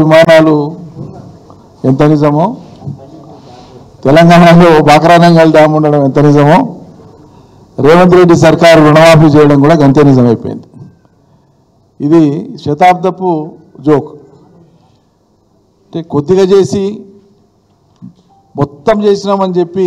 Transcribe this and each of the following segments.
విమానాలు ఎంత నిజమో తెలంగాణలో బాకరానంగల్ డ్యామ్ ఉండడం ఎంత నిజమో రేవంత్ రెడ్డి సర్కారు రుణమాఫీ చేయడం కూడా గంతే నిజమైపోయింది ఇది శతాబ్దపు జోక్ అంటే కొద్దిగా చేసి మొత్తం చేసినామని చెప్పి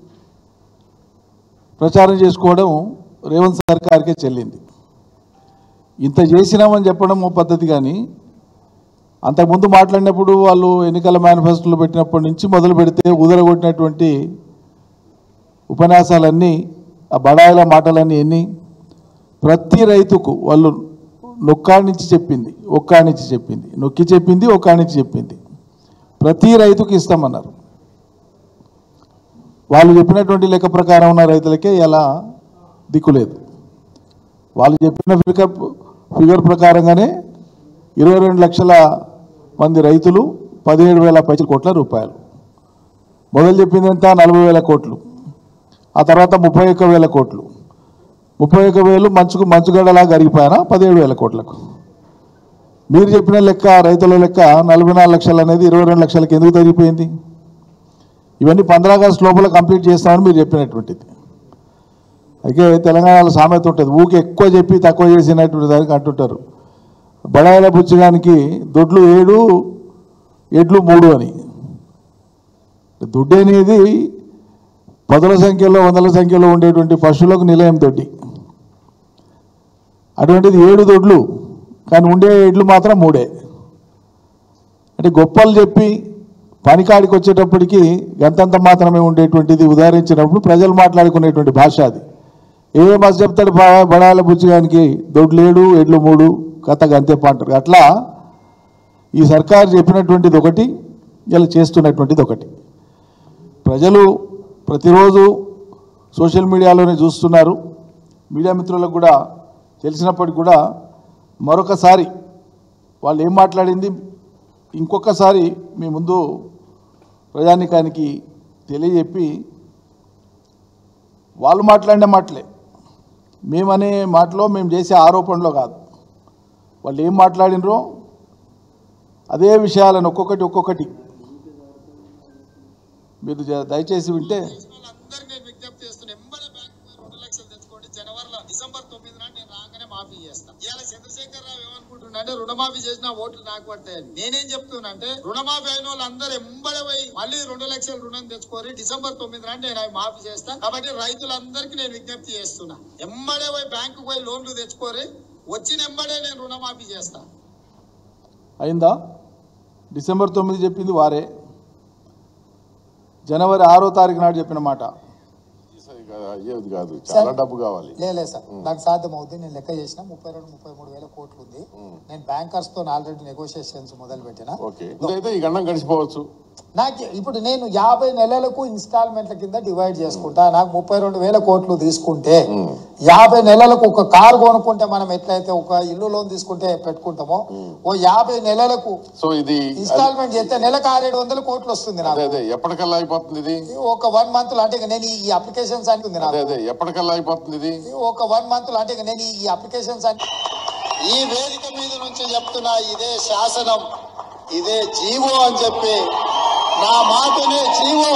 ప్రచారం చేసుకోవడం రేవంత్ సర్కార్కే చెల్లింది ఇంత చేసినామని చెప్పడం ఓ పద్ధతి కానీ అంతకుముందు మాట్లాడినప్పుడు వాళ్ళు ఎన్నికల మేనిఫెస్టోలో పెట్టినప్పటి నుంచి మొదలు పెడితే ఉదరగొట్టినటువంటి ఉపన్యాసాలన్నీ ఆ బడాయిల మాటలన్నీ ఎన్ని ప్రతి రైతుకు వాళ్ళు నొక్కాడి నుంచి చెప్పింది ఒక్కాడి నుంచి చెప్పింది నొక్కి చెప్పింది ఒక్కాడి నుంచి చెప్పింది ప్రతి రైతుకు ఇస్తామన్నారు వాళ్ళు చెప్పినటువంటి లెక్క ప్రకారం ఉన్న రైతులకే ఎలా దిక్కులేదు వాళ్ళు చెప్పిన ఫిగర్ ఫిగర్ ప్రకారంగానే ఇరవై రెండు లక్షల మంది రైతులు పదిహేడు వేల పైసలు కోట్ల రూపాయలు మొదలు చెప్పింది ఎంత నలభై వేల కోట్లు ఆ తర్వాత ముప్పై ఒక్క వేల కోట్లు ముప్పై ఒక్క వేలు మంచుకు మంచుగడలా గరిగిపోయానా పదిహేడు వేల కోట్లకు మీరు చెప్పిన లెక్క రైతుల లెక్క నలభై నాలుగు లక్షలు అనేది ఇరవై రెండు లక్షలకి ఎందుకు తగ్గిపోయింది ఇవన్నీ పంద్రా ఆగస్టు లోపల కంప్లీట్ చేస్తామని మీరు చెప్పినటువంటిది అయితే తెలంగాణలో సామెత ఉంటుంది ఊకి ఎక్కువ చెప్పి తక్కువ చేసినటువంటి దానికి అంటుంటారు బడాయిల బుచ్చగానికి దొడ్లు ఏడు ఎడ్లు మూడు అని దొడ్డి అనేది పదుల సంఖ్యలో వందల సంఖ్యలో ఉండేటువంటి పశువులకు నిలయం దొడ్డి అటువంటిది ఏడు దొడ్లు కానీ ఉండే ఎడ్లు మాత్రం మూడే అంటే గొప్పలు చెప్పి పనికాడికి వచ్చేటప్పటికి గంతంత మాత్రమే ఉండేటువంటిది ఉదాహరించినప్పుడు ప్రజలు మాట్లాడుకునేటువంటి భాష అది ఏ బస్ చెప్తాడు బా- బడాల బుచ్చిగానికి దొడ్లేడు ఎడ్లు మూడు కథ గంతే అంటారు అట్లా ఈ సర్కారు చెప్పినటువంటిది ఒకటి ఇలా చేస్తున్నటువంటిది ఒకటి ప్రజలు ప్రతిరోజు సోషల్ మీడియాలోనే చూస్తున్నారు మీడియా మిత్రులకు కూడా తెలిసినప్పటికి కూడా మరొకసారి వాళ్ళు ఏం మాట్లాడింది ఇంకొకసారి మీ ముందు ప్రజానికానికి తెలియజెప్పి వాళ్ళు మాట్లాడిన మాటలే మేమనే మాటలో మేము చేసే ఆరోపణలో కాదు వాళ్ళు ఏం మాట్లాడినరో అదే విషయాలను ఒక్కొక్కటి ఒక్కొక్కటి మీరు జ- దయచేసి వింటే అందరికి నేను విజ్ఞప్తి చేస్తున్నా ఎంబడే బ్యాంక్ రెండు లక్షలు తెచ్చుకోండి జనవరిలో డిసెంబర్ తొమ్మిది నాడు నేను రాగానే మాఫీ చేస్తాను ఇవాళ చంద్రశేఖర్ రావు ఏమనుకుంటున్నాడంటే రుణమాఫీ చేసిన ఓట్లు నాకు పడతాయని నేనేం చెప్తున్నా అంటే రుణమాఫీ అయిన వాళ్ళందరూ ఎంబడే పోయి మళ్ళీ రెండు లక్షల రుణం తెచ్చుకోరి డిసెంబర్ తొమ్మిది నాడు నేను అవి మాఫీ చేస్తాను కాబట్టి రైతులందరికీ నేను విజ్ఞప్తి చేస్తున్నా ఎంబడే పోయి బ్యాంకు పోయి లోన్లు తెచ్చుకోరి వచ్చిన ఎంబడే నేను రుణమాఫీ చేస్తాను అయిందా డిసెంబర్ తొమ్మిది చెప్పింది వారే జనవరి ఆరో తారీఖు నాడు చెప్పిన మాట సరే కాదు, అయ్యేది కాదు చాలా డబ్బు కావాలి లేదు సార్ నాకు సాధ్యం అవుతుంది నేను లెక్క చేసిన ముప్పై రెండు ముప్పై మూడు వేల కోట్లు ఉంది నేను బ్యాంకర్స్ తో ఆల్రెడీ నెగోషియేషన్స్ మొదలు పెట్టిన ఓకే ఇదైతే ఈ గండం గడిచిపోవచ్చు నాకు ఇప్పుడు నేను యాభై నెలలకు ఇన్స్టాల్మెంట్ల కింద డివైడ్ చేసుకుంటా నాకు ముప్పై రెండు వేల కోట్లు తీసుకుంటే యాభై నెలలకు ఒక కారు కొనుక్కుంటే మనం ఎట్లయితే ఒక ఇల్లు లోన్ తీసుకుంటే పెట్టుకుంటామో ఓ యాభై నెలలకు సో ఇది ఇన్స్టాల్మెంట్ చేస్తే నెలకు ఆరేడు వందల కోట్లు వస్తుంది అదే నాకు అదే ఎప్పటికల్లా అయిపోతుంది ఇది ఒక వన్ మంత్ లో అంటే ఇక నేను ఈ అప్లికేషన్స్ అని ఉంది అదే నాకు అదే ఎప్పటికల్లా అయిపోతుంది ఇది ఒక వన్ మంత్ లో అంటే ఇక నేను ఈ అప్లికేషన్స్ అని ఈ వేదిక మీద నుంచి చెప్తున్నా ఇదే శాసనం ఇదే జీవో అని చెప్పి నా మాటనే జీవో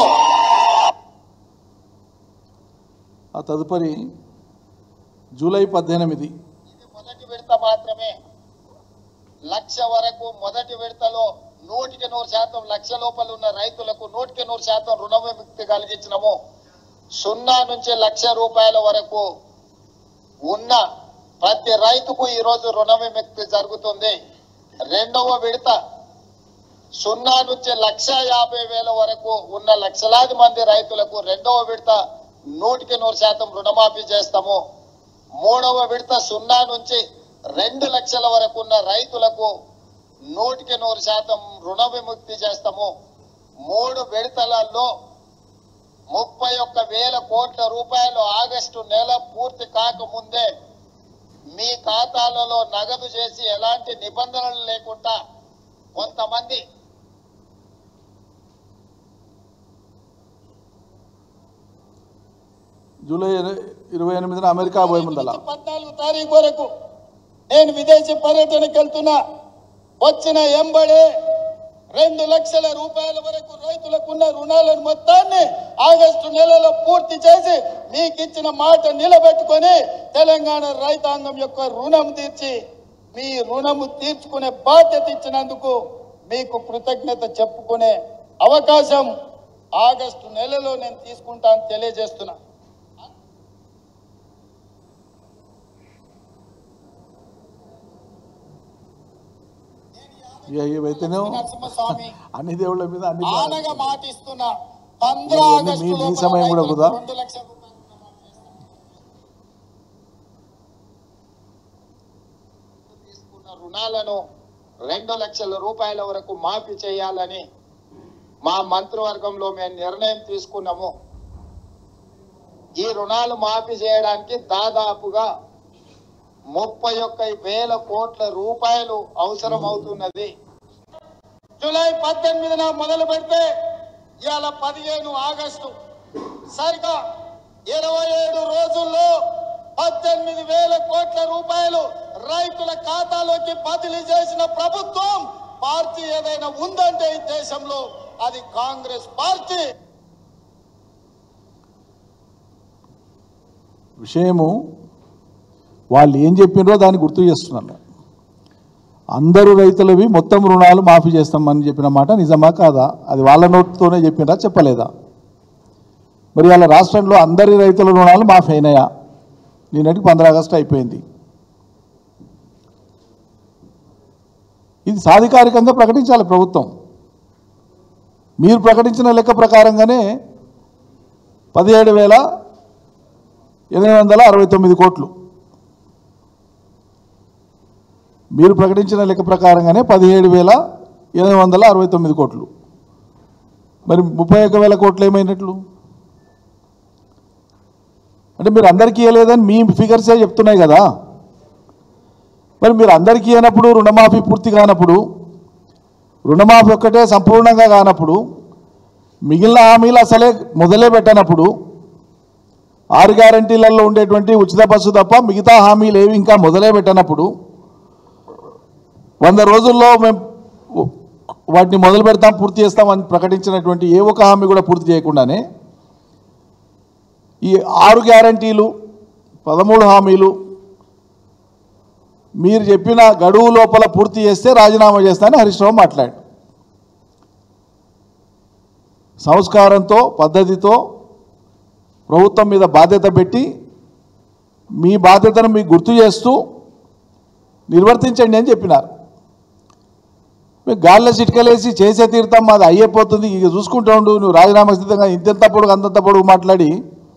ఆ తదుపరి జూలై పద్దెనిమిది ఇది మొదటి విడత మాత్రమే లక్ష వరకు మొదటి విడతలో నూటికి నూరు శాతం లక్ష లోపల ఉన్న రైతులకు నూటికి నూరు శాతం రుణ విముక్తి కలిగించినము సున్నా నుంచి లక్ష రూపాయల వరకు ఉన్న ప్రతి రైతుకు ఈ రోజు రుణ విముక్తి జరుగుతుంది రెండవ విడత సున్నా నుంచి లక్ష యాభై వేల వరకు ఉన్న లక్షలాది మంది రైతులకు రెండవ విడత నూటికి నూరు శాతం రుణమాఫీ చేస్తాము మూడవ విడత సున్నా నుంచి రెండు లక్షల వరకు ఉన్న రైతులకు నూటికి నూరు శాతం రుణ విముక్తి చేస్తాము మూడు విడతలలో ముప్పై ఒక్క వేల కోట్ల రూపాయలు ఆగస్టు నెల పూర్తి కాకముందే మీ ఖాతాలలో నగదు చేసి ఎలాంటి నిబంధనలు లేకుండా కొంతమంది జూలై ఇరవై ఎనిమిదిన అమెరికా పోయి ముందల పద్నాలుగు తారీఖు వరకు నేను విదేశీ పర్యటనకు వెళ్తున్నా వచ్చిన ఎంబడే రెండు లక్షల రూపాయల వరకు రైతులకున్న రుణాలను మొత్తాన్ని ఆగస్టు నెలలో పూర్తి చేసి మీకు ఇచ్చిన మాట నిలబెట్టుకొని తెలంగాణ రైతాంగం యొక్క రుణం తీర్చి మీ రుణము తీర్చుకునే బాధ్యత ఇచ్చినందుకు మీకు కృతజ్ఞత చెప్పుకునే అవకాశం ఆగస్టు నెలలో నేను తీసుకుంటాను తెలియజేస్తున్నా ఇక ఇవైతేనే నరసింహస్వామి అన్ని దేవుళ్ళ మీద అన్ని ఆనగా మాటిస్తున్నా పంద్ర ఇవన్నీ ఆగస్టు మీ- మీ లోపల సమయం కూడా రైతులకు కుదా? రెండు లక్షల రూపాయలు రుణమాఫీ చేస్తాను. తీసుకున్న రుణాలను రెండు లక్షల రూపాయల వరకు మాఫీ చేయాలని మా మంత్రివర్గంలో మేము నిర్ణయం తీసుకున్నాము ఈ రుణాలు మాఫీ చేయడానికి దాదాపుగా ముప్పై ఒక్క వేల కోట్ల రూపాయలు అవసరం అవుతున్నది జూలై పద్దెనిమిదిన మొదలు పెడితే ఇవాళ పదిహేను ఆగస్టు సరిగా ఇరవై ఏడు రోజుల్లో పద్దెనిమిది వేల కోట్ల రూపాయలు రైతుల ఖాతాలోకి బదిలీ చేసిన ప్రభుత్వం పార్టీ ఏదైనా ఉందంటే ఈ దేశంలో అది కాంగ్రెస్ పార్టీ విషయము వాళ్ళు ఏం చెప్పినరో దాన్ని గుర్తు చేస్తున్నాను అందరూ రైతులవి మొత్తం రుణాలు మాఫీ చేస్తామని చెప్పిన మాట నిజమా కాదా అది వాళ్ళ నోటితోనే చెప్పినరా చెప్పలేదా మరి వాళ్ళ రాష్ట్రంలో అందరి రైతుల రుణాలు మాఫీ అయినాయా నిన్నటికి పంద్ర ఆగస్టు అయిపోయింది ఇది సాధికారికంగా ప్రకటించాలి ప్రభుత్వం మీరు ప్రకటించిన లెక్క ప్రకారంగానే పదిహేడు వేల ఎనిమిది వందల అరవై తొమ్మిది కోట్లు మీరు ప్రకటించిన లెక్క ప్రకారంగానే పదిహేడు వేల ఎనిమిది వందల అరవై తొమ్మిది కోట్లు మరి ముప్పై ఒక్క వేల కోట్లు ఏమైనట్లు అంటే మీరు అందరికీ ఇవ్వలేదని మీ ఫిగర్సే చెప్తున్నాయి కదా మరి మీరు అందరికీ ఇవ్వనప్పుడు రుణమాఫీ పూర్తి కానప్పుడు రుణమాఫీ ఒక్కటే సంపూర్ణంగా కానప్పుడు మిగిలిన హామీలు అసలే మొదలే పెట్టనప్పుడు ఆరు గ్యారంటీలలో ఉండేటువంటి ఉచిత బస్సు తప్ప మిగతా హామీలు ఏవి ఇంకా మొదలే పెట్టనప్పుడు వంద రోజుల్లో మేము వాటిని మొదలు పెడతాం పూర్తి చేస్తామని ప్రకటించినటువంటి ఏ ఒక్క హామీ కూడా పూర్తి చేయకుండానే ఈ ఆరు గ్యారంటీలు పదమూడు హామీలు మీరు చెప్పిన గడువు లోపల పూర్తి చేస్తే రాజీనామా చేస్తానని హరీష్ రావు మాట్లాడు సంస్కారంతో పద్ధతితో ప్రభుత్వం మీద బాధ్యత పెట్టి మీ బాధ్యతను మీకు గుర్తు చేస్తూ నిర్వర్తించండి అని చెప్పినారు మీకు గాల్లో చిట్కలేసి చేసే తీర్థం మాది అయ్యిపోతుంది ఇక చూసుకుంటూ ఉండు నువ్వు రాజీనామా స్థితంగా ఇంతెంత పొడుగు అంతంత పొడుగు మాట్లాడి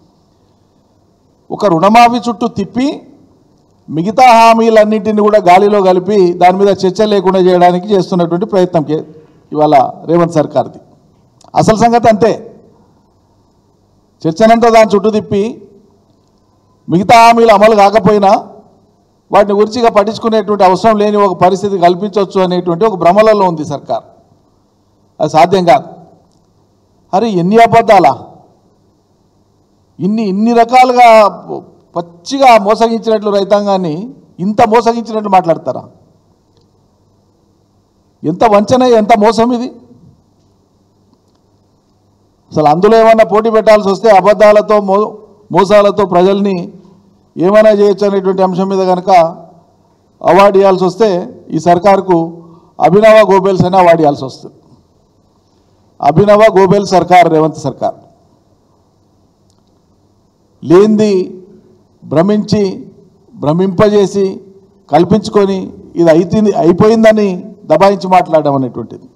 ఒక రుణమాఫీ చుట్టూ తిప్పి మిగతా హామీలన్నింటినీ కూడా గాలిలో కలిపి దాని మీద చర్చ లేకుండా చేయడానికి చేస్తున్నటువంటి ప్రయత్నం కే- ఇవాళ రేవంత్ సర్కార్ది అసలు సంగతి అంతే చర్చనంతా దాని చుట్టూ తిప్పి మిగతా హామీలు అమలు కాకపోయినా వాటిని గురించి ఇక పట్టించుకునేటువంటి అవసరం లేని ఒక పరిస్థితి కల్పించవచ్చు అనేటువంటి ఒక భ్రమలలో ఉంది సర్కార్ అది సాధ్యం కాదు అరే ఎన్ని అబద్ధాలా ఇన్ని ఇన్ని రకాలుగా పచ్చిగా మోసగించినట్లు రైతాంగాన్ని ఇంత మోసగించినట్లు మాట్లాడతారా ఎంత వంచన ఎంత మోసం ఇది అసలు అందులో ఏమైనా పోటీ పెట్టాల్సి వస్తే అబద్ధాలతో మో మోసాలతో ప్రజల్ని ఏమైనా చేయొచ్చు అనేటువంటి అంశం మీద కనుక అవార్డు ఇవ్వాల్సి వస్తే ఈ సర్కార్కు అభినవ గోబెల్స్ అని అవార్డు ఇవ్వాల్సి వస్తుంది అభినవ గోబెల్ సర్కార్ రేవంత్ సర్కార్ లేనిది భ్రమించి భ్రమింపజేసి కల్పించుకొని ఇది అయితుంది అయిపోయిందని దబాయించి మాట్లాడడం అనేటువంటిది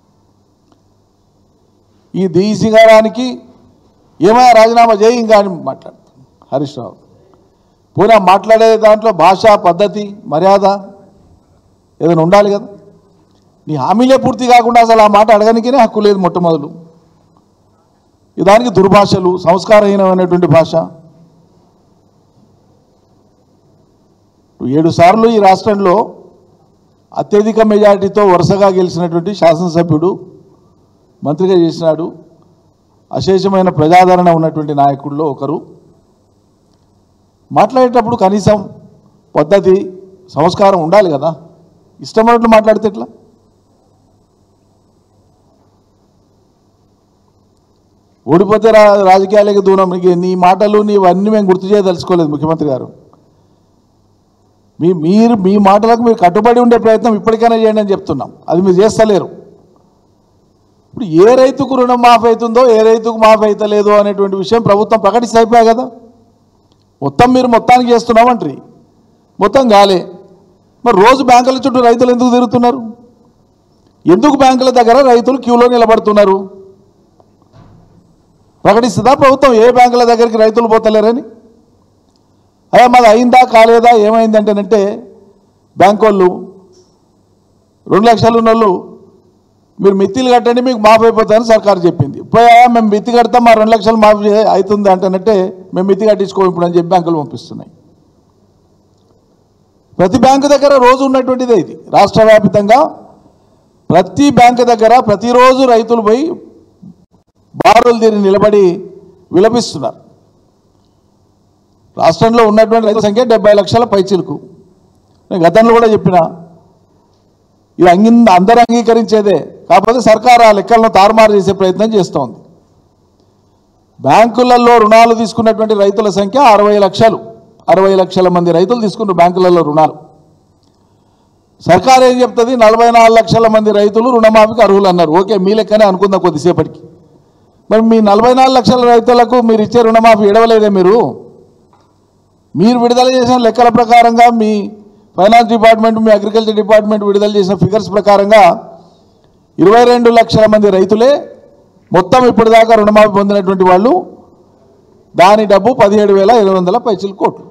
ఈ దీసింగారానికి ఏమైనా రాజీనామా చేయి ఇంకా అని మాట్లాడతాం హరీష్ రావు పోనీ ఆ మాట్లాడే దాంట్లో భాష పద్ధతి మర్యాద ఏదైనా ఉండాలి కదా నీ హామీలే పూర్తి కాకుండా అసలు ఆ మాట అడగనికనే హక్కు లేదు మొట్టమొదలు ఈ దానికి దుర్భాషలు సంస్కారహీనమైనటువంటి భాష ఏడు సార్లు ఈ రాష్ట్రంలో అత్యధిక మెజారిటీతో వరుసగా గెలిచినటువంటి శాసనసభ్యుడు మంత్రిగా చేసినాడు అశేషమైన ప్రజాదరణ ఉన్నటువంటి నాయకుల్లో ఒకరు మాట్లాడేటప్పుడు కనీసం పద్ధతి సంస్కారం ఉండాలి కదా ఇష్టమైనట్లు మాట్లాడితే ఎట్లా ఓడిపోతే రా రాజకీయాలకు దూరం నీకు నీ మాటలు నీవన్నీ మేము గుర్తు చేయదలుచుకోలేదు ముఖ్యమంత్రి గారు మీ మీరు మీ మాటలకు మీరు కట్టుబడి ఉండే ప్రయత్నం ఇప్పటికైనా చేయండి అని చెప్తున్నాం అది మీరు చేస్తలేరు ఇప్పుడు ఏ రైతుకు రుణం మాఫ్ అవుతుందో ఏ రైతుకు మాఫ్ అవుతలేదో అనేటువంటి విషయం ప్రభుత్వం ప్రకటిస్తే అయిపోయా కదా మొత్తం మీరు మొత్తానికి చేస్తున్నామంటారు మొత్తం కాలే మరి రోజు బ్యాంకుల చుట్టూ రైతులు ఎందుకు తిరుగుతున్నారు ఎందుకు బ్యాంకుల దగ్గర రైతులు క్యూలో నిలబడుతున్నారు ప్రకటిస్తుందా ప్రభుత్వం ఏ బ్యాంకుల దగ్గరికి రైతులు పోతలేరని అయ్యా మాది అయిందా కాలేదా ఏమైందంటేనంటే బ్యాంక్ వాళ్ళు రెండు లక్షలు ఉన్న వాళ్ళు మీరు మిత్తిలు కట్టండి మీకు మాఫ్ అయిపోతుందని సర్కారు చెప్పింది పోయా మేము మిత్తి కడతాం మా రెండు లక్షలు మాఫ్ చే- అవుతుంది అంటేనంటే మేము మిత్తి కట్టించుకో ఇప్పుడు అని చెప్పి బ్యాంకులు పంపిస్తున్నాయి ప్రతి బ్యాంకు దగ్గర రోజు ఉన్నటువంటిదే ఇది రాష్ట్ర వ్యాపితంగా ప్రతి బ్యాంకు దగ్గర ప్రతిరోజు రైతులు పోయి బారులు తీరి నిలబడి విలపిస్తున్నారు రాష్ట్రంలో ఉన్నటువంటి రైతుల సంఖ్య డెబ్బై లక్షల పైచిలకు నేను గతంలో కూడా చెప్పిన ఇది అంగి అందరూ అంగీకరించేదే కాకపోతే సర్కారు ఆ లెక్కలను తారుమారు చేసే ప్రయత్నం చేస్తోంది బ్యాంకులలో రుణాలు తీసుకున్నటువంటి రైతుల సంఖ్య అరవై లక్షలు అరవై లక్షల మంది రైతులు తీసుకున్న బ్యాంకులలో రుణాలు సర్కారు ఏం చెప్తుంది నలభై నాలుగు లక్షల మంది రైతులు రుణమాఫీకి అర్హులు అన్నారు ఓకే మీ లెక్కనే అనుకుందాం కొద్దిసేపటికి మరి మీ నలభై నాలుగు లక్షల రైతులకు మీరు ఇచ్చే రుణమాఫీ ఇడవలేదే మీరు మీరు విడుదల చేసిన లెక్కల ప్రకారంగా మీ ఫైనాన్స్ డిపార్ట్మెంట్ మీ అగ్రికల్చర్ డిపార్ట్మెంట్ విడుదల చేసిన ఫిగర్స్ ప్రకారంగా ఇరవై రెండు లక్షల మంది రైతులే మొత్తం ఇప్పటిదాకా రుణమాఫీ పొందినటువంటి వాళ్ళు దాని డబ్బు పదిహేడు వేల ఇరవై వందల పైసలు కోట్లు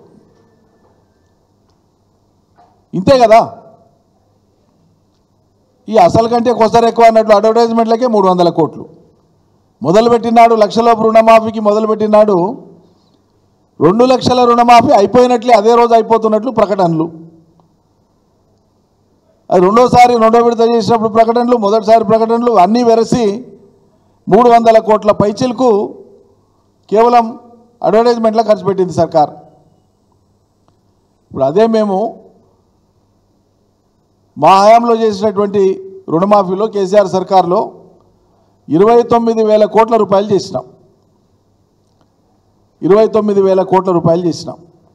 ఇంతే కదా ఈ అసలు కంటే కొసరు ఎక్కువ అన్నట్లు అడ్వర్టైజ్మెంట్లకే మూడు వందల కోట్లు మొదలుపెట్టినాడు లక్షలోపు రుణమాఫీకి మొదలుపెట్టినాడు రెండు లక్షల రుణమాఫీ అయిపోయినట్లే అదే రోజు అయిపోతున్నట్లు ప్రకటనలు అది రెండోసారి రెండో విడత చేసినప్పుడు ప్రకటనలు మొదటిసారి ప్రకటనలు అన్నీ వెరసి మూడు వందల కోట్ల పైచిలకు కేవలం అడ్వర్టైజ్మెంట్లో ఖర్చు పెట్టింది సర్కార్ ఇప్పుడు అదే మేము మా హయాంలో చేసినటువంటి రుణమాఫీలో కేసీఆర్ సర్కార్లో ఇరవై తొమ్మిది వేల కోట్ల రూపాయలు చేసినాం ఇరవై తొమ్మిది వేల కోట్ల రూపాయలు చేసినాం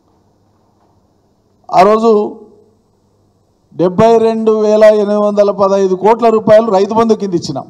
ఆ రోజు డెబ్బై రెండు వేల ఎనిమిది వందల పదహైదు కోట్ల రూపాయలు రైతు బంధు కింద ఇచ్చినాం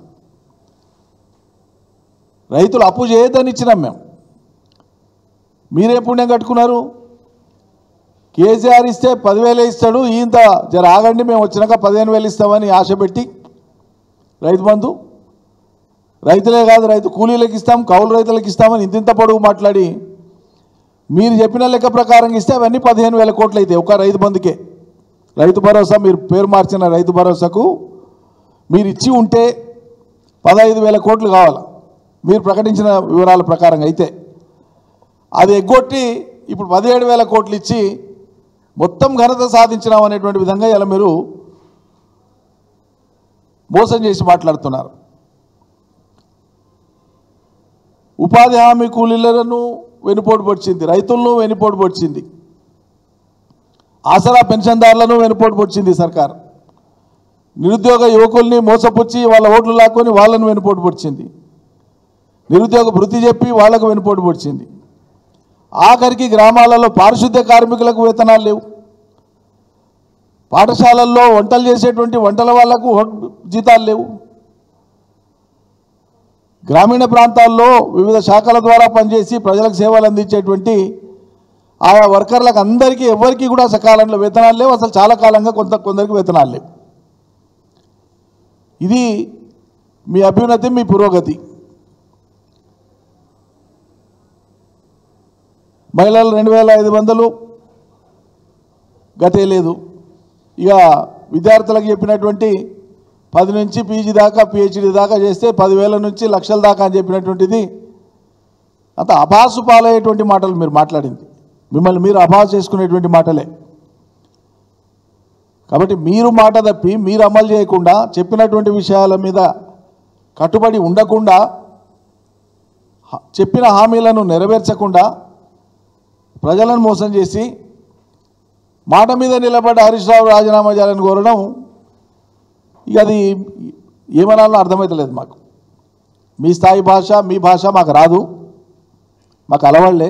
రైతులు అప్పు చేయొద్దని ఇచ్చినాం మేము మీరే పుణ్యం కట్టుకున్నారు కేసీఆర్ ఇస్తే పదివేలే ఇస్తాడు ఈయంత జర ఆగండి మేము వచ్చినాక పదిహేను వేలు ఇస్తామని ఆశ పెట్టి రైతు బంధు రైతులే కాదు రైతు కూలీలకు ఇస్తాం కౌలు రైతులకు ఇస్తామని ఇంతింత పొడుగు మాట్లాడి మీరు చెప్పిన లెక్క ప్రకారం ఇస్తే అవన్నీ పదిహేను వేల కోట్లు అవుతాయి ఒక రైతు బంధుకే రైతు భరోసా మీరు పేరు మార్చిన రైతు భరోసాకు మీరు ఇచ్చి ఉంటే పదహైదు వేల కోట్లు కావాలి మీరు ప్రకటించిన వివరాల ప్రకారం అయితే అది ఎగ్గొట్టి ఇప్పుడు పదిహేడు వేల కోట్లు ఇచ్చి మొత్తం ఘనత సాధించినాం అనేటువంటి విధంగా ఇలా మీరు మోసం చేసి మాట్లాడుతున్నారు ఉపాధి హామీ కూలీలను వెనుపోటు పొడిచింది రైతులను వెనుపోటు పొడిచింది ఆసరా పెన్షన్దారులను వెనుపోటు పొడిచింది సర్కార్ నిరుద్యోగ యువకుల్ని మోసపుచ్చి వాళ్ళ ఓట్లు లాక్కొని వాళ్ళను వెనుపోటు పొడిచింది నిరుద్యోగ వృత్తి చెప్పి వాళ్లకు వెనుపోటు పొడిచింది ఆఖరికి గ్రామాలలో పారిశుద్ధ్య కార్మికులకు వేతనాలు లేవు పాఠశాలల్లో వంటలు చేసేటువంటి వంటల వాళ్లకు జీతాలు లేవు గ్రామీణ ప్రాంతాల్లో వివిధ శాఖల ద్వారా పనిచేసి ప్రజలకు సేవలు అందించేటువంటి ఆయా వర్కర్లకు అందరికీ ఎవరికి కూడా సకాలంలో వేతనాలు లేవు అసలు చాలా కాలంగా కొంత కొందరికి వేతనాలు లేవు ఇది మీ అభ్యున్నతి మీ పురోగతి మహిళలు రెండు వేల ఐదు వందలు గతే లేదు ఇక విద్యార్థులకు చెప్పినటువంటి పది నుంచి పీజీ దాకా పిహెచ్డి దాకా చేస్తే పదివేల నుంచి లక్షల దాకా అని చెప్పినటువంటిది అంత అభాసు పాలయ్యేటువంటి మాటలు మీరు మాట్లాడింది మిమ్మల్ని మీరు అభాసు చేసుకునేటువంటి మాటలే కాబట్టి మీరు మాట తప్పి మీరు అమలు చేయకుండా చెప్పినటువంటి విషయాల మీద కట్టుబడి ఉండకుండా హ- చెప్పిన హామీలను నెరవేర్చకుండా ప్రజలను మోసం చేసి మాట మీద నిలబడ్డ హరీష్ రావు రాజీనామా చేయాలని కోరడం ఇక అది ఏమనాలో అర్థమవుతలేదు మాకు మీ స్థాయి భాష మీ భాష మాకు రాదు మాకు అలవాళ్ళే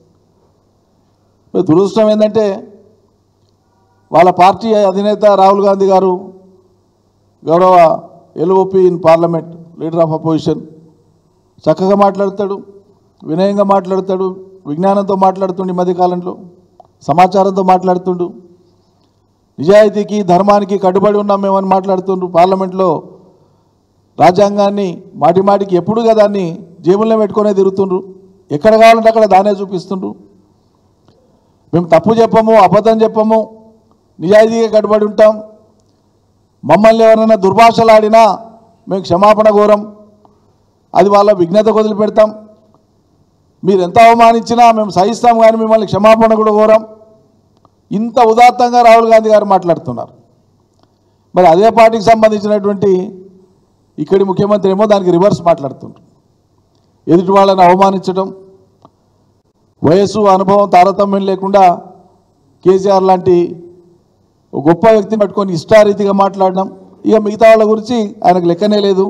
మరి దురదృష్టం ఏంటంటే వాళ్ళ పార్టీ అధినేత రాహుల్ గాంధీ గారు గౌరవ LOP in parliament leader of opposition చక్కగా మాట్లాడతాడు వినయంగా మాట్లాడతాడు విజ్ఞానంతో మాట్లాడుతుండు ఈ మధ్యకాలంలో సమాచారంతో మాట్లాడుతుండు నిజాయితీకి ధర్మానికి కట్టుబడి ఉన్నాం మేమని మాట్లాడుతుండ్రు పార్లమెంట్లో రాజ్యాంగాన్ని మాటి మాటికి ఎప్పుడుగా దాన్ని జేబుల్లో పెట్టుకునే తిరుగుతుండ్రు ఎక్కడ కావాలంటే అక్కడ దానే చూపిస్తుండ్రు మేము తప్పు చెప్పము అబద్ధం చెప్పము నిజాయితీగా కట్టుబడి ఉంటాం మమ్మల్ని ఎవరైనా దుర్భాషలాడినా మేము క్షమాపణ కోరం అది వాళ్ళ విఘ్నత వదిలిపెడతాం మీరు ఎంత అవమానించినా మేము సహిస్తాం కానీ మిమ్మల్ని క్షమాపణ కూడా కోరం ఇంత ఉదాత్తంగా రాహుల్ గాంధీ గారు మాట్లాడుతున్నారు మరి అదే పార్టీకి సంబంధించినటువంటి ఇక్కడి ముఖ్యమంత్రి ఏమో దానికి రివర్స్ మాట్లాడుతుంటారు ఎదుటి వాళ్ళని అవమానించడం వయస్సు అనుభవం తారతమ్యం లేకుండా కేసీఆర్ లాంటి ఒక గొప్ప వ్యక్తిని పట్టుకొని ఇష్టారీతిగా మాట్లాడడం ఇక మిగతా వాళ్ళ గురించి ఆయనకు లెక్కనే లేదు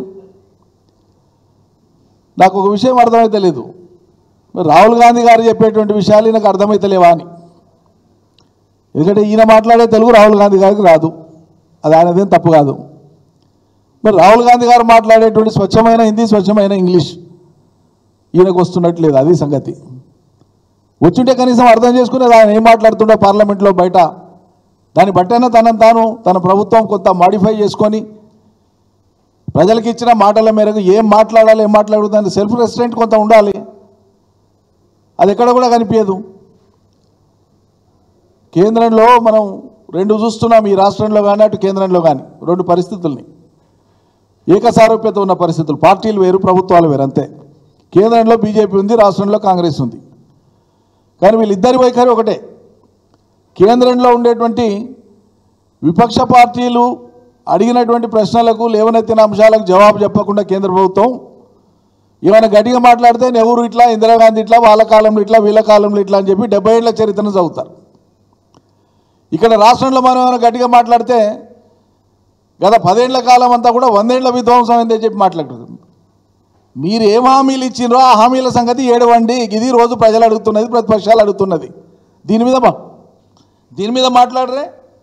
నాకు ఒక విషయం అర్థమైతే లేదు మరి రాహుల్ గాంధీ గారు చెప్పేటువంటి విషయాలు ఈయనకు అర్థమైతలేవా అని ఎందుకంటే ఈయన మాట్లాడే తెలుగు రాహుల్ గాంధీ గారికి రాదు అది ఆయనదేం తప్పు కాదు మరి రాహుల్ గాంధీ గారు మాట్లాడేటువంటి స్వచ్ఛమైన హిందీ స్వచ్ఛమైన ఇంగ్లీష్ ఈయనకు వస్తున్నట్లేదు అది సంగతి వచ్చుంటే కనీసం అర్థం చేసుకునేది ఆయన ఏం మాట్లాడుతుండో పార్లమెంట్లో బయట దాన్ని బట్టైనా తనను తాను తన ప్రభుత్వం కొంత మాడిఫై చేసుకొని ప్రజలకు ఇచ్చిన మాటల మేరకు ఏం మాట్లాడాలి ఏం మాట్లాడదు దాని సెల్ఫ్ రెస్టారెంట్ కొంత ఉండాలి అది ఎక్కడ కూడా కనిపించదు కేంద్రంలో మనం రెండు చూస్తున్నాం ఈ రాష్ట్రంలో కానీ అటు కేంద్రంలో కానీ రెండు పరిస్థితుల్ని ఏకసారూప్యత ఉన్న పరిస్థితులు పార్టీలు వేరు ప్రభుత్వాలు వేరు అంతే కేంద్రంలో బీజేపీ ఉంది రాష్ట్రంలో కాంగ్రెస్ ఉంది కానీ వీళ్ళిద్దరి వైఖరి ఒకటే కేంద్రంలో ఉండేటువంటి విపక్ష పార్టీలు అడిగినటువంటి ప్రశ్నలకు లేవనెత్తిన అంశాలకు జవాబు చెప్పకుండా కేంద్ర ప్రభుత్వం ఏమైనా గట్టిగా మాట్లాడితే నెహ్రూ ఇట్లా ఇందిరాగాంధీ ఇట్లా వాళ్ళ కాలంలో ఇట్లా వీళ్ళ కాలంలో ఇట్లా అని చెప్పి డెబ్బై ఏళ్ళ చరిత్రను చదువుతారు ఇక్కడ రాష్ట్రంలో మనం ఏమైనా గట్టిగా మాట్లాడితే గత పదేళ్ల కాలం అంతా కూడా వందేళ్ల విధ్వంసం అయిందని చెప్పి మాట్లాడుతుంది మీరు ఏం హామీలు ఇచ్చిండ్రో ఆ హామీల సంగతి ఏడవండి ఇది రోజు ప్రజలు అడుగుతున్నది ప్రతిపక్షాలు అడుగుతున్నది దీని మీద మా- దీని మీద మాట్లాడరే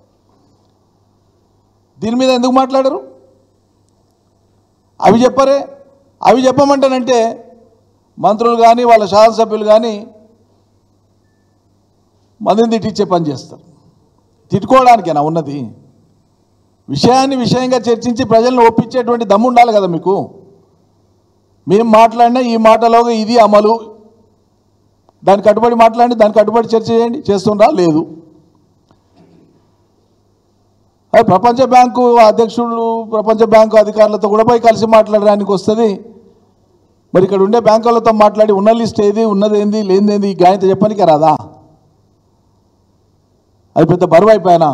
దీని మీద ఎందుకు మాట్లాడరు అవి చెప్పరే అవి చెప్పమంటానంటే మంత్రులు కానీ వాళ్ళ శాసనసభ్యులు కానీ మందిని తిట్టించే పని చేస్తారు తిట్టుకోవడానికేనా ఉన్నది విషయాన్ని విషయంగా చర్చించి ప్రజలను ఒప్పించేటువంటి దమ్ము ఉండాలి కదా మీకు మేము మాట్లాడినా ఈ మాటలో ఇది అమలు దాని కట్టుబడి మాట్లాడి దాని కట్టుబడి చర్చ చేయండి చేస్తుండ్రా లేదు అది ప్రపంచ బ్యాంకు అధ్యక్షుడు ప్రపంచ బ్యాంకు అధికారులతో కూడా పోయి కలిసి మాట్లాడడానికి వస్తుంది మరి ఇక్కడ ఉండే బ్యాంకులతో మాట్లాడి ఉన్న లిస్ట్ ఏది ఉన్నది ఏంది లేనిదేంది ఈ గాయంత చెప్పనికే రాదా అది పెద్ద బరువు అయిపోయానా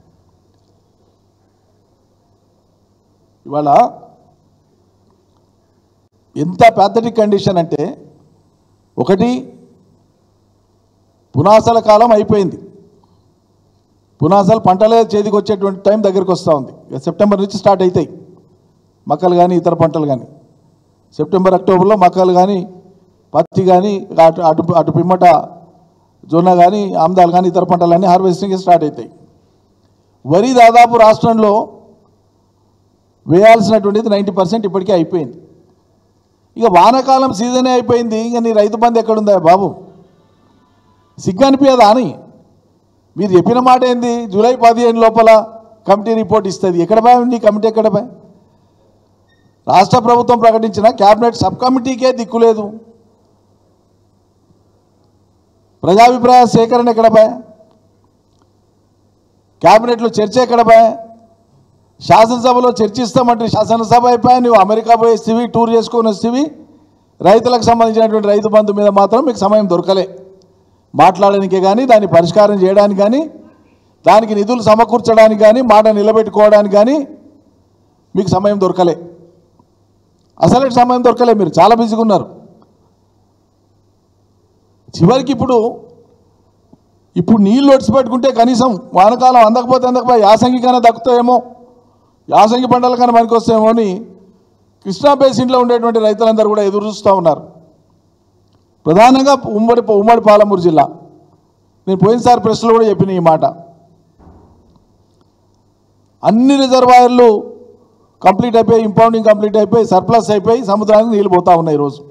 ఇవాళ ఎంత ప్యాథటిక్ కండిషన్ అంటే ఒకటి పునాసల కాలం అయిపోయింది పునాసలు పంటలే చేతికి వచ్చేటువంటి టైం దగ్గరికి వస్తూ ఉంది ఇక సెప్టెంబర్ నుంచి స్టార్ట్ అవుతాయి మక్కలు కానీ ఇతర పంటలు కానీ సెప్టెంబర్ అక్టోబర్లో మక్కలు కానీ పత్తి కానీ అటు అటు అటు పిమ్మట జొన్న కానీ ఆమ్దాలు కానీ ఇతర పంటలన్నీ హార్వెస్టింగ్ స్టార్ట్ అవుతాయి వరి దాదాపు రాష్ట్రంలో వేయాల్సినటువంటిది నైంటీ పర్సెంట్ ఇప్పటికే అయిపోయింది ఇక వానాకాలం సీజనే అయిపోయింది ఇక నీ రైతు బంధు ఎక్కడుందా బాబు సిగ్గు అనిపించదా అని మీరు చెప్పిన మాట ఏంది జూలై పదిహేను లోపల కమిటీ రిపోర్ట్ ఇస్తుంది ఎక్కడ పోయి ఉంది కమిటీ ఎక్కడ పోయి రాష్ట్ర ప్రభుత్వం ప్రకటించిన క్యాబినెట్ సబ్ కమిటీకే దిక్కు లేదు ప్రజాభిప్రాయ సేకరణ ఎక్కడ పోయి క్యాబినెట్లో చర్చ ఎక్కడ పోయి శాసనసభలో చర్చిస్తామంటే శాసనసభ అయిపోయా నువ్వు అమెరికా పోయి వస్తేవి టూర్ చేసుకొని వస్తేవి రైతులకు సంబంధించినటువంటి రైతు బంధు మీద మాత్రం మీకు సమయం దొరకలే మాట్లాడడానికి కానీ దాన్ని పరిష్కారం చేయడానికి కానీ దానికి నిధులు సమకూర్చడానికి కానీ మాట నిలబెట్టుకోవడానికి కానీ మీకు సమయం దొరకలే అసలు సమయం దొరకలే మీరు చాలా బిజీగా ఉన్నారు చివరికి ఇప్పుడు ఇప్పుడు నీళ్ళు ఒడిచిపెట్టుకుంటే కనీసం వానకాలం అందకపోతే అందకపోతే యాసంగి కన్నా దక్కుతాయేమో యాసంగి పంటల కన్నా మనకి వస్తాయేమో అని కృష్ణా బేసిన్లో ఉండేటువంటి రైతులందరూ కూడా ఎదురు చూస్తూ ఉన్నారు ప్రధానంగా ఉమ్మడి ఉమ్మడి పాలమూరు జిల్లా నేను పోయినసారి ప్రెస్లో కూడా చెప్పిన ఈ మాట అన్ని రిజర్వాయర్లు కంప్లీట్ అయిపోయి ఇంపౌండింగ్ కంప్లీట్ అయిపోయి సర్ప్లస్ అయిపోయి సముద్రానికి నీళ్ళు పోతా ఉన్నాయి ఈరోజు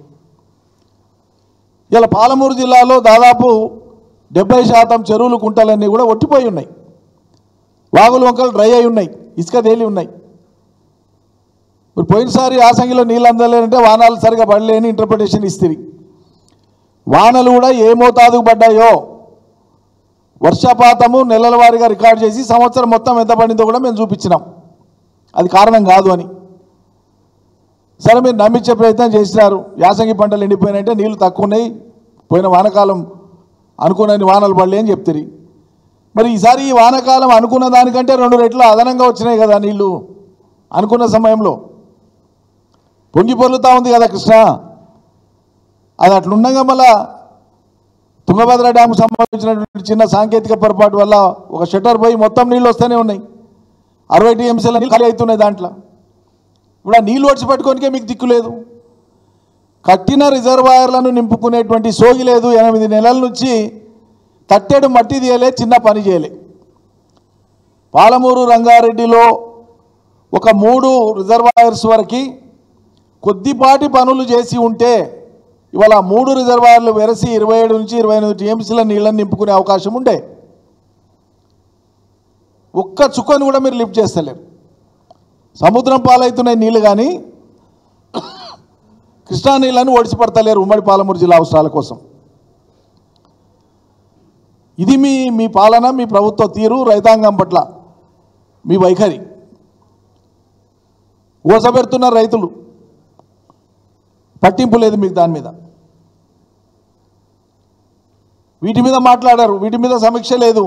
ఇలా పాలమూరు జిల్లాలో దాదాపు డెబ్బై శాతం చెరువులు కుంటలన్నీ కూడా ఒట్టిపోయి ఉన్నాయి వాగులు వంకలు డ్రై అయి ఉన్నాయి ఇసుక తేలి ఉన్నాయి ఇప్పుడు పోయినసారి యాసంగిలో నీళ్ళు అందలేనంటే వానాలు సరిగా పడలేని ఇంటర్ప్రిటేషన్ ఇస్తుంది వానలు కూడా ఏ మోతాదుకు పడ్డాయో వర్షపాతము నెలల వారీగా రికార్డ్ చేసి సంవత్సరం మొత్తం ఎంత పడిందో కూడా మేము చూపించినాం అది కారణం కాదు అని సరే మీరు నమ్మించే ప్రయత్నం చేసినారు యాసంగి పంటలు ఎండిపోయినాయంటే నీళ్లు తక్కువ ఉన్నాయి పోయిన వానకాలం అనుకున్నని వానలు పడలే అని చెప్తారు మరి ఈసారి ఈ వానకాలం అనుకున్న దానికంటే రెండు రెట్లు అదనంగా వచ్చినాయి కదా నీళ్లు అనుకున్న సమయంలో పొంగి పొర్లుతా ఉంది కదా కృష్ణ అది అట్లుండగా మళ్ళా తుంగభద్ర డ్యామ్ సంబంధించినటువంటి చిన్న సాంకేతిక పొరపాటు వల్ల ఒక షట్టర్ పోయి మొత్తం నీళ్ళు వస్తూనే ఉన్నాయి అరవై టీఎంసీల నీళ్ళు ఖాళీ అవుతున్నాయి దాంట్లో ఇప్పుడు ఆ నీళ్ళు ఒడిచి పెట్టుకోనికే మీకు దిక్కు లేదు కట్టిన రిజర్వాయర్లను నింపుకునేటువంటి సోగి లేదు ఎనిమిది నెలల నుంచి తట్టెడు మట్టి తీయలే చిన్న పని చేయలే పాలమూరు రంగారెడ్డిలో ఒక మూడు రిజర్వాయర్స్ వరకు కొద్దిపాటి పనులు చేసి ఉంటే ఇవాళ ఆ మూడు రిజర్వాయర్లు వెరసి ఇరవై ఏడు నుంచి ఇరవై ఎనిమిది టీఎంసీల నీళ్ళని నింపుకునే అవకాశం ఉండే ఒక్క చుక్కను కూడా మీరు లిఫ్ట్ చేస్తలేరు సముద్రం పాలవుతున్నాయి నీళ్ళు కానీ కృష్ణా నీళ్ళని ఒడిసిపడతలేరు ఉమ్మడి పాలమూరు జిల్లా అవసరాల కోసం ఇది మీ మీ పాలన మీ ప్రభుత్వ తీరు రైతాంగం పట్ల మీ వైఖరి ఓసబెడుతున్నారు రైతులు పట్టింపు లేదు మీకు దాని మీద వీటి మీద మాట్లాడారు వీటి మీద సమీక్ష లేదు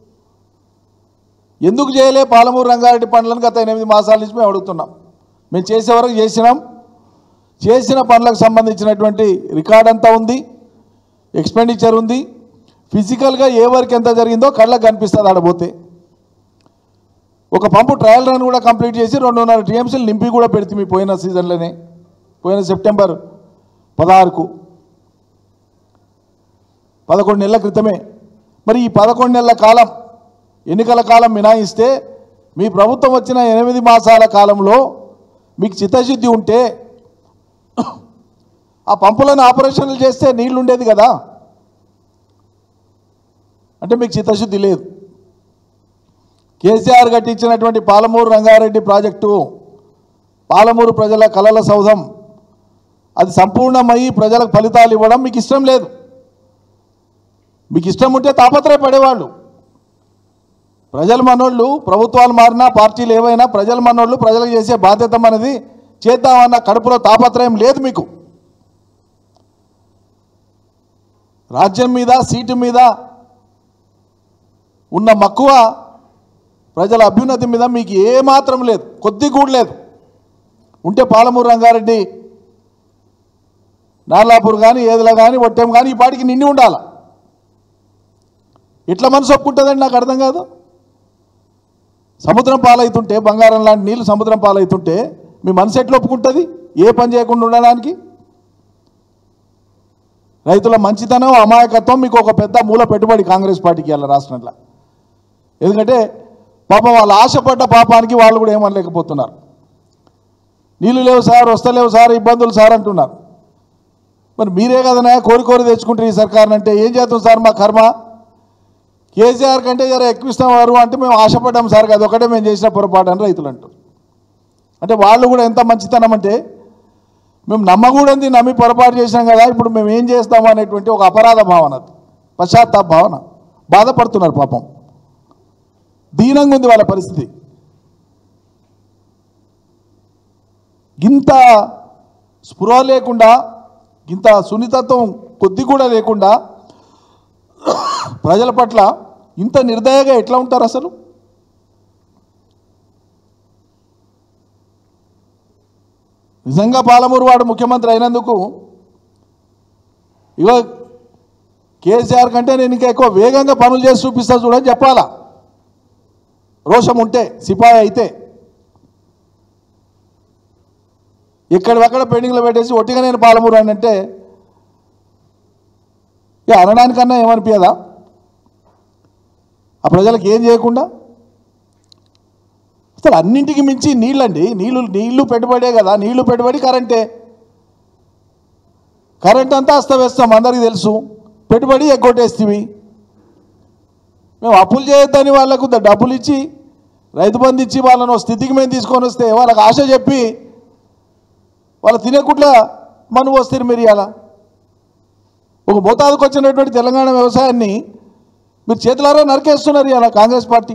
ఎందుకు చేయలే పాలమూరు రంగారెడ్డి పనులను గత ఎనిమిది మాసాల నుంచి మేము అడుగుతున్నాం మేము చేసే వరకు చేసినాం చేసిన పనులకు సంబంధించినటువంటి రికార్డ్ అంతా ఉంది ఎక్స్పెండిచర్ ఉంది ఫిజికల్గా ఏ వర్క్ ఎంత జరిగిందో కళ్ళకు కనిపిస్తుంది ఆడపోతే ఒక పంపు ట్రయల్ రన్ కూడా కంప్లీట్ చేసి రెండున్నర టీఎంసీలు నింపి కూడా పెడితే మీ పోయిన సీజన్లోనే పోయిన సెప్టెంబర్ పదహారుకు పదకొండు నెలల క్రితమే మరి ఈ పదకొండు నెలల కాలం ఎన్నికల కాలం మినాయిస్తే మీ ప్రభుత్వం వచ్చిన ఎనిమిది మాసాల కాలంలో మీకు చిత్తశుద్ధి ఉంటే ఆ పంపులను ఆపరేషన్లు చేస్తే నీళ్లు ఉండేది కదా అంటే మీకు చిత్తశుద్ధి లేదు కేసీఆర్ కట్టించినటువంటి పాలమూరు రంగారెడ్డి ప్రాజెక్టు పాలమూరు ప్రజల కలల సౌధం అది సంపూర్ణమయ్యి ప్రజలకు ఫలితాలు ఇవ్వడం మీకు ఇష్టం లేదు మీకు ఇష్టం ఉంటే తాపత్రయపడేవాళ్ళు ప్రజలు మనోళ్ళు ప్రభుత్వాలు మారినా పార్టీలు ఏవైనా ప్రజలు మనోళ్ళు ప్రజలకు చేసే బాధ్యత మనది చేద్దామన్న కడుపులో తాపత్రయం లేదు మీకు రాజ్యం మీద సీటు మీద ఉన్న మక్కువ ప్రజల అభ్యున్నతి మీద మీకు ఏమాత్రం లేదు కొద్ది కూడా లేదు ఉంటే పాలమూరు రంగారెడ్డి నార్లాపూర్ కానీ ఏదిలా కానీ ఒట్టెం కానీ ఈ పాటికి నిండి ఉండాలి ఎట్లా మనసు ఒప్పుకుంటుందండి నాకు అర్థం కాదు సముద్రం పాలవుతుంటే బంగారం లాంటి నీళ్ళు సముద్రం పాలవుతుంటే మీ మనసు ఎట్లా ఒప్పుకుంటుంది ఏ పని చేయకుండా ఉండడానికి రైతుల మంచితనం అమాయకత్వం మీకు ఒక పెద్ద మూల పెట్టుబడి కాంగ్రెస్ పార్టీకి వెళ్ళ రాష్ట్రంలో ఎందుకంటే పాపం వాళ్ళు ఆశపడ్డ పాపానికి వాళ్ళు కూడా ఏమనలేకపోతున్నారు నీళ్ళు లేవు సార్ వస్తలేవు సార్ ఇబ్బందులు సార్ అంటున్నారు మరి మీరే కదనా కోరి కోరి తెచ్చుకుంటారు ఈ సర్కార్ అంటే ఏం చేస్తాం సార్ మా కర్మ కేసీఆర్ కంటే జర ఎక్కువ ఇస్తాం వారు అంటే మేము ఆశపడ్డాం సార్ అది ఒకటే మేము చేసిన పొరపాటు అని రైతులు అంటారు అంటే వాళ్ళు కూడా ఎంత మంచితనం అంటే మేము నమ్మకూడదు నమ్మి పొరపాటు చేసినాం కదా ఇప్పుడు మేము ఏం చేస్తాము అనేటువంటి ఒక అపరాధ భావన అది. పశ్చాత్తాప భావన బాధపడుతున్నారు పాపం దీనంగా ఉంది వాళ్ళ పరిస్థితి ఇంత స్పృహ లేకుండా ఇంత సున్నితత్వం కొద్ది కూడా లేకుండా ప్రజల పట్ల ఇంత నిర్దయగా ఎట్లా ఉంటారు అసలు నిజంగా పాలమూరు వాడు ముఖ్యమంత్రి అయినందుకు ఇగో కేసీఆర్ కంటే నేను ఇంకా ఎక్కువ వేగంగా పనులు చేసి చూపిస్తా చూడని చెప్పాలా రోషం ఉంటే సిపాయి అయితే ఎక్కడివక్కడ పెండింగ్లో పెట్టేసి ఒట్టిగా నేను పాలమూరు అని అంటే ఇక అనడానికన్నా ఏమనిపించదా ఆ ప్రజలకు ఏం చేయకుండా అసలు అన్నింటికి మించి నీళ్ళండి నీళ్ళు నీళ్లు పెట్టుబడే కదా నీళ్లు పెట్టుబడి కరెంటే కరెంట్ అంతా అస్తవ్యస్తం అందరికీ తెలుసు పెట్టుబడి ఎగ్గొట్టేస్తేవి మేము అప్పులు చేయొద్దని వాళ్ళకు ద- డబ్బులు ఇచ్చి రైతు బంధు ఇచ్చి వాళ్ళను ఓ స్థితికి మేము తీసుకొని వస్తే వాళ్ళకి ఆశ చెప్పి వాళ్ళు తినేకుట్ల మను వస్తారు మీరు ఇలా ఒక మోతాదుకు వచ్చినటువంటి తెలంగాణ వ్యవసాయాన్ని మీరు చేతులారా నరికేస్తున్నారు ఇలా కాంగ్రెస్ పార్టీ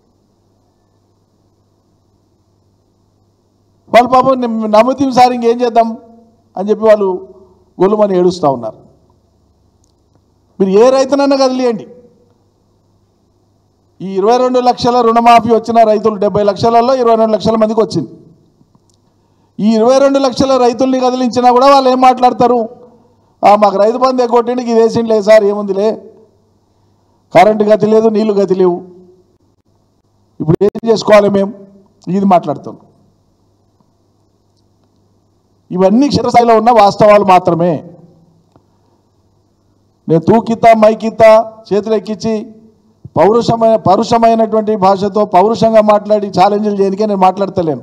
వాళ్ళు పాపం నిమ్- నమ్ముతీం సార్ ఇంకేం చేద్దాం అని చెప్పి వాళ్ళు గొల్లుమని ఏడుస్తూ ఉన్నారు మీరు ఏ రైతునన్నా కదిలియండి ఈ ఇరవై రెండు లక్షల రుణమాఫీ వచ్చిన రైతులు డెబ్బై లక్షలలో ఇరవై రెండు లక్షల మందికి వచ్చింది ఈ ఇరవై రెండు లక్షల రైతుల్ని కదిలించినా కూడా వాళ్ళు ఏం మాట్లాడతారు "ఆ, మాకు రైతు బంధు ఎగ్గొట్టిండికి ఇది వేసిండిలే సార్ ఏముందిలే కరెంటు గతి లేదు నీళ్లు గతి లేవు ఇప్పుడు ఏం చేసుకోవాలి మేము ఇది మాట్లాడుతాం ఇవన్నీ క్షేత్రస్థాయిలో ఉన్న వాస్తవాలు మాత్రమే నేను తూకిత మైకిత చేతులు ఎక్కించి పౌరుషమైన పరుషమైనటువంటి భాషతో పౌరుషంగా మాట్లాడి ఛాలెంజ్లు చేయడానికే నేను మాట్లాడతలేను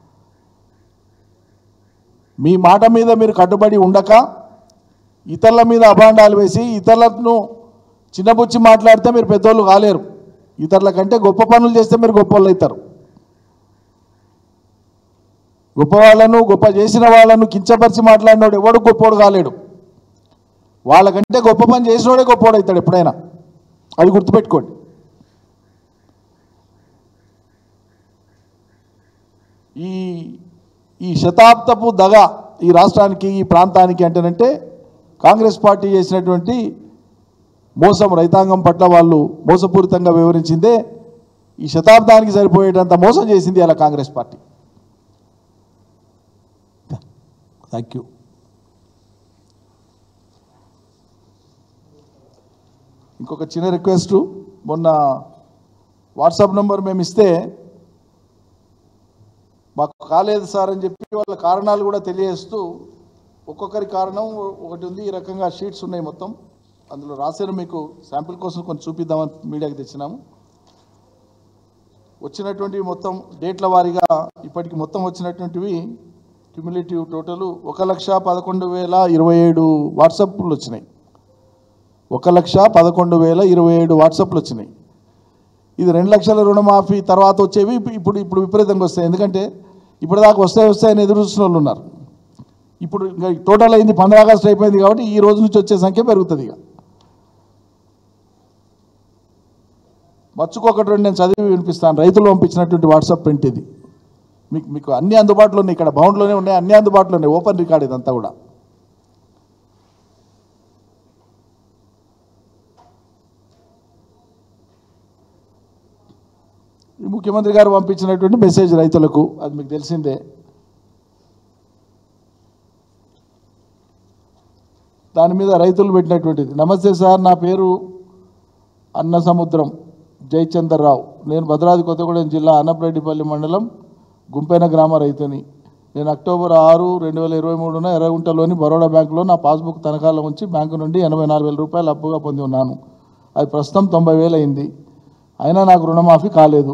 మీ మాట మీద మీరు కట్టుబడి ఉండక ఇతరుల మీద అభాండాలు వేసి ఇతరులను చిన్నబుచ్చి మాట్లాడితే మీరు పెద్దోళ్ళు కాలేరు ఇతరుల కంటే గొప్ప పనులు చేస్తే మీరు గొప్ప వాళ్ళు అవుతారు గొప్ప వాళ్ళను గొప్ప చేసిన వాళ్ళను కించపరిచి మాట్లాడినోడు ఎవడు గొప్పోడు కాలేడు వాళ్ళకంటే గొప్ప పని చేసినోడే గొప్పోడు అవుతాడు ఎప్పుడైనా అది గుర్తుపెట్టుకోండి ఈ ఈ శతాబ్దపు దగ ఈ రాష్ట్రానికి ఈ ప్రాంతానికి అంటేనంటే కాంగ్రెస్ పార్టీ చేసినటువంటి మోసం రైతాంగం పట్ల వాళ్ళు మోసపూరితంగా వివరించిందే ఈ శతాబ్దానికి సరిపోయేటంత మోసం చేసింది అలా కాంగ్రెస్ పార్టీ థ్యాంక్ యూ ఇంకొక చిన్న రిక్వెస్ట్ మొన్న వాట్సాప్ నెంబర్ మేము ఇస్తే మాకు కాలేదు సార్ అని చెప్పి వాళ్ళ కారణాలు కూడా తెలియజేస్తూ ఒక్కొక్కరి కారణం ఒకటి ఉంది ఈ రకంగా షీట్స్ ఉన్నాయి మొత్తం అందులో రాశారు మీకు శాంపిల్ కోసం కొంచెం చూపిద్దామని మీడియాకి తెచ్చినాము వచ్చినటువంటివి మొత్తం డేట్ల వారీగా ఇప్పటికి మొత్తం వచ్చినటువంటివి క్యుములేటివ్ టోటల్ ఒక లక్ష పదకొండు వేల ఇరవై ఏడు వాట్సాప్లు వచ్చినాయి ఒక లక్ష పదకొండు వేల ఇరవై ఏడు వాట్సాప్లు వచ్చినాయి ఇది రెండు లక్షల రుణమాఫీ తర్వాత వచ్చేవి ఇప్పు- ఇప్పుడు ఇప్పుడు విపరీతంగా వస్తాయి ఎందుకంటే ఇప్పటిదాకా వస్తాయి వస్తాయని ఎదురు చూసిన వాళ్ళు ఉన్నారు ఇప్పుడు ఇంకా టోటల్ అయింది పంద్ర ఆగస్ట్ అయిపోయింది కాబట్టి ఈ రోజు నుంచి వచ్చే సంఖ్య పెరుగుతుంది ఇక మచ్చుకు ఒకటి రెండు నేను చదివి వినిపిస్తాను రైతులు పంపించినటువంటి వాట్సాప్ ప్రింట్ ఇది మీకు మీకు అన్ని అందుబాటులో ఉన్నాయి ఇక్కడ బౌండ్లోనే ఉన్నాయి అన్ని అందుబాటులో ఉన్నాయి ఓపెన్ రికార్డ్ ఇదంతా కూడా ఈ ముఖ్యమంత్రి గారు పంపించినటువంటి మెసేజ్ రైతులకు అది మీకు తెలిసిందే దాని మీద రైతులు పెట్టినటువంటిది నమస్తే సార్ నా పేరు అన్న సముద్రం జయచందర్రావు నేను భద్రాద్రి కొత్తగూడెం జిల్లా అన్నపరెడ్డిపల్లి మండలం గుంపైన గ్రామ రైతుని నేను అక్టోబర్ ఆరు రెండు వేల ఇరవై మూడున ఎర్రగుంటలోని బరోడా బ్యాంకులో నా పాస్బుక్ తనఖాలో ఉంచి బ్యాంకు నుండి ఎనభై నాలుగు వేల రూపాయలు అప్పుగా పొంది ఉన్నాను అది ప్రస్తుతం తొంభై వేలు అయింది అయినా నాకు రుణమాఫీ కాలేదు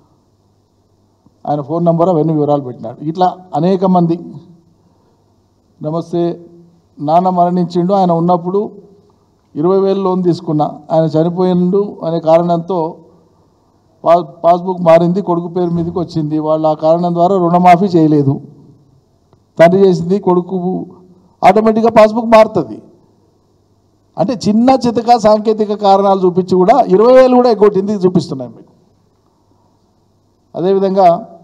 ఆయన ఫోన్ నంబర్ అవన్నీ వివరాలు పెట్టినాడు ఇట్లా అనేక మంది నమస్తే నాన్న మరణించిండు ఆయన ఉన్నప్పుడు ఇరవై వేలు లోన్ తీసుకున్నా ఆయన చనిపోయిండు అనే కారణంతో పా పాస్బుక్ మారింది కొడుకు పేరు మీదకి వచ్చింది వాళ్ళు ఆ కారణం ద్వారా రుణమాఫీ చేయలేదు తండ్రి చేసింది కొడుకు ఆటోమేటిక్గా పాస్బుక్ మారుతుంది అంటే చిన్న చితక సాంకేతిక కారణాలు చూపించి కూడా ఇరవై వేలు కూడా ఎగ్గొట్టింది చూపిస్తున్నాయి మీకు అదేవిధంగా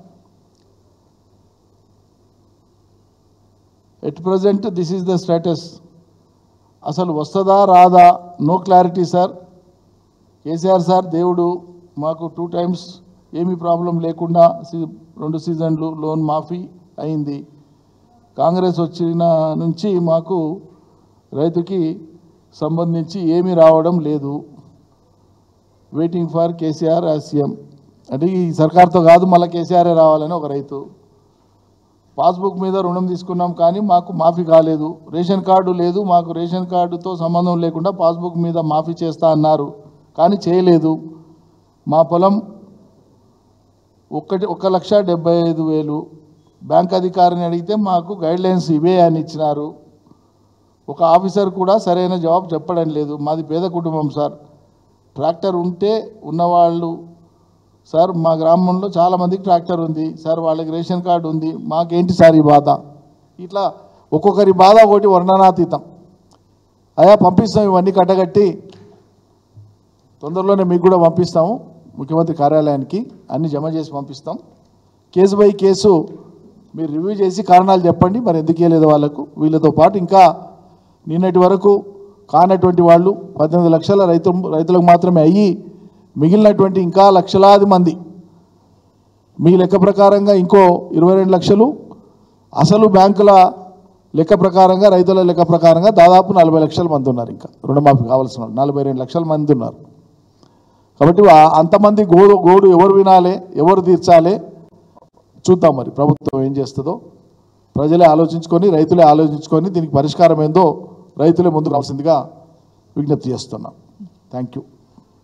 at present this is the status అసలు వస్తుందా రాదా no clarity sir KCR sir దేవుడు మాకు టూ టైమ్స్ ఏమీ ప్రాబ్లం లేకుండా సీ- రెండు సీజన్లు లోన్ మాఫీ అయింది కాంగ్రెస్ వచ్చిన నుంచి మాకు రైతుకి సంబంధించి ఏమీ రావడం లేదు waiting for KCR as CM అంటే ఈ సర్కార్తో కాదు మళ్ళీ కేసీఆరే రావాలని ఒక రైతు పాస్బుక్ మీద రుణం తీసుకున్నాం కానీ మాకు మాఫీ కాలేదు రేషన్ కార్డు లేదు మాకు రేషన్ కార్డుతో సంబంధం లేకుండా పాస్బుక్ మీద మాఫీ చేస్తా అన్నారు కానీ చేయలేదు మా పొలం ఒక్కటి ఒక లక్ష డెబ్బై ఐదు వేలు బ్యాంక్ అధికారిని అడిగితే మాకు గైడ్ లైన్స్ ఇవే అని ఇచ్చినారు ఒక ఆఫీసర్ కూడా సరైన జవాబు చెప్పడం లేదు మాది పేద కుటుంబం సార్ ట్రాక్టర్ ఉంటే ఉన్నవాళ్ళు సార్ మా గ్రామంలో చాలామందికి ట్రాక్టర్ ఉంది సార్ వాళ్ళకి రేషన్ కార్డు ఉంది మాకేంటి సార్ ఈ బాధ ఇట్లా ఒక్కొక్కరి బాధ ఒకటి వర్ణనాతీతం అయా పంపిస్తాం ఇవన్నీ కట్టగట్టి తొందరలోనే మీకు కూడా పంపిస్తాము ముఖ్యమంత్రి కార్యాలయానికి అన్ని జమ చేసి పంపిస్తాం కేసు బై కేసు మీరు రివ్యూ చేసి కారణాలు చెప్పండి మరి ఎందుకు ఇవ్వలేదు వాళ్ళకు వీళ్ళతో పాటు ఇంకా నిన్నటి వరకు కానటువంటి వాళ్ళు పద్దెనిమిది లక్షల రైతు రైతులకు మాత్రమే అయ్యి మిగిలినటువంటి ఇంకా లక్షలాది మంది మీ లెక్క ప్రకారంగా ఇంకో ఇరవై రెండు లక్షలు అసలు బ్యాంకుల లెక్క ప్రకారంగా రైతుల లెక్క ప్రకారంగా దాదాపు నలభై లక్షల మంది ఉన్నారు ఇంకా రుణమాఫీ కావాల్సిన వాళ్ళు నలభై రెండు లక్షల మంది ఉన్నారు కాబట్టి ఆ- అంతమంది గోడు గోడు ఎవరు వినాలి ఎవరు తీర్చాలి చూద్దాం మరి ప్రభుత్వం ఏం చేస్తుందో ప్రజలే ఆలోచించుకొని రైతులే ఆలోచించుకొని దీనికి పరిష్కారం ఏందో రైతులే ముందుకు రావాల్సిందిగా విజ్ఞప్తి చేస్తున్నాం థ్యాంక్ యూ